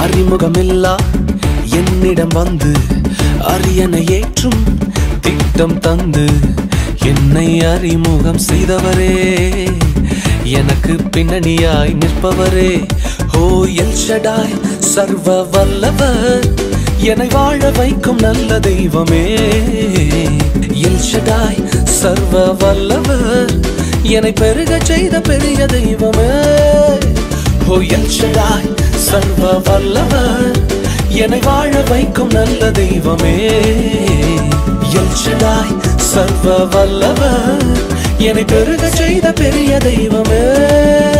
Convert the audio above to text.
அறிமுகமில்லா என்னிடம் வந்து அரியணை ஏற்றும் திட்டம் தந்து என்னை அறிமுகம் செய்தவரே எனக்கு பின்னணியாய் நிற்பவரே ஓ எல் ஷடாய் சர்வ வல்லவர் என்னை வாழ வைக்கும் நல்ல தெய்வமே எல் ஷடாய் சர்வ வல்லவர் என்னை பெருக செய்த பெரிய தெய்வமே ஓ எல் ஷடாய் சர்வ வல்லவர் என்னை வாழ வைக்கும் நல்ல தெய்வமே எல் ஷடாய் சர்வ வல்லவர் என்னை பெருக செய்த பெரிய தெய்வமே